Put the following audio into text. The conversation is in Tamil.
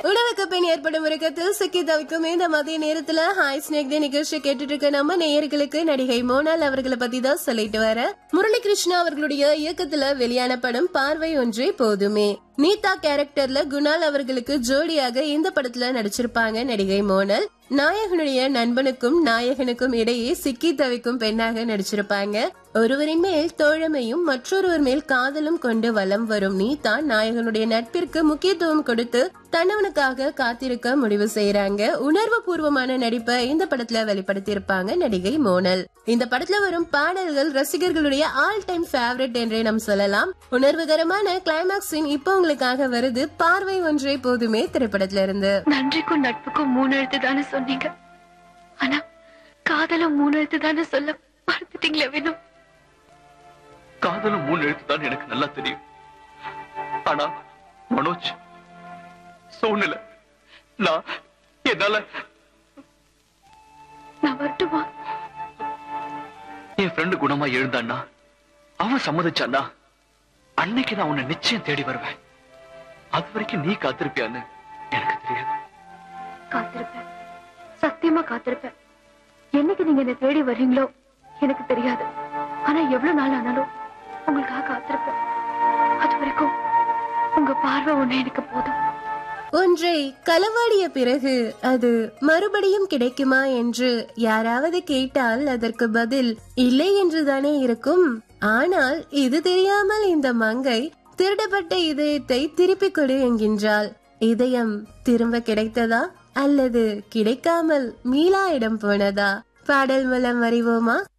உணவுக்கு பின் ஏற்படும் உறக்கத்தில் சிக்கி தவிக்கும் இந்த மதிய நேரத்துல ஹாய் ஸ்னேக் டே நிகழ்ச்சி கேட்டுட்டு இருக்க நம்ம நேயர்களுக்கு நடிகை மோனால் அவர்களை பத்தி தான் சொல்லிட்டு வர முரளி கிருஷ்ணா அவர்களுடைய இயக்கத்துல வெளியான படம் பார்வை ஒன்றே போதுமே நீதா கேரக்டர்ல குணால் அவர்களுக்கு ஜோடியாக இந்த படத்துல நடிச்சிருப்பாங்க நடிகை மோனல் நாயகனுடைய நண்பனுக்கும் நாயகனுக்கும் இடையே சிக்கி தவிக்கும் பெண்ணாக நடிச்சிருப்பாங்க ஒருவரின் மேல் தோழமையும் மற்றொருவர் மேல் காதலும் கொண்டு வலம் வரும் நீதா நாயகனுடைய நட்பிற்கு முக்கியத்துவம் கொடுத்து தன்னவனுக்காக காத்திருக்க முடிவு செய்யறாங்க உணர்வு பூர்வமான நடிப்பை இந்த படத்துல வெளிப்படுத்தி இருப்பாங்க நடிகை மோனல் இந்த படத்துல வரும் பாடல்கள் ரசிகர்களுடைய ஆல் டைம் ஃபேவரட் என்றே நாம் சொல்லலாம் உணர்வுகரமான கிளைமாக்ஸ் சீன் இப்போ உங்களுக்காக வருது பார்வை ஒன்றே போதுமே திரைப்படத்துல இருந்து நன்றிக்கும் நட்புக்கும் மூணு எழுத்து தானே சொன்னீங்க ஆனா காதலும் மூணு எழுத்து தானே சொல்ல மறந்துட்டீங்களே வேணும் காதலும் மூணு எழுத்து தான் எனக்கு நல்லா தெரியும் ஆனா மனோஜ் சூழ்நிலை நான் என்னால நான் வரட்டுமா என் ஃப்ரெண்டு குணமா எழுந்தான்னா அவன் சம்மதிச்சான்னா அன்னைக்கு நான் உன்னை நிச்சயம் தேடி வருவேன் அது வரைக்கும் நீ காத்திருப்பியான்னு எனக்கு தெரியாது காத்திருப்பேன் சத்தியமா காத்திருப்பேன் என்னைக்கு நீங்க என்ன தேடி வர்றீங்களோ எனக்கு தெரியாது ஆனா எவ்வளவு நாள் ஆனாலும் உங்களுக்காக காத்திருப்பேன் அது வரைக்கும் உங்க பார்வை ஒண்ணு எனக்கு போதும் ஒன்றை களவாடிய பிறகு அது மறுபடியும் கிடைக்குமா என்று யாராவது கேட்டால் அதற்கு பதில் இல்லை என்றுதானே இருக்கும் ஆனால் இது தெரியாமல் இந்த மங்கை திருடப்பட்ட இதயத்தை திருப்பிக் கொடு என்கின்றாள் இதயம் திரும்ப கிடைத்ததா அல்லது கிடைக்காமல் மீளா இடம் போனதா பாடல் மூலம் அறிவோமா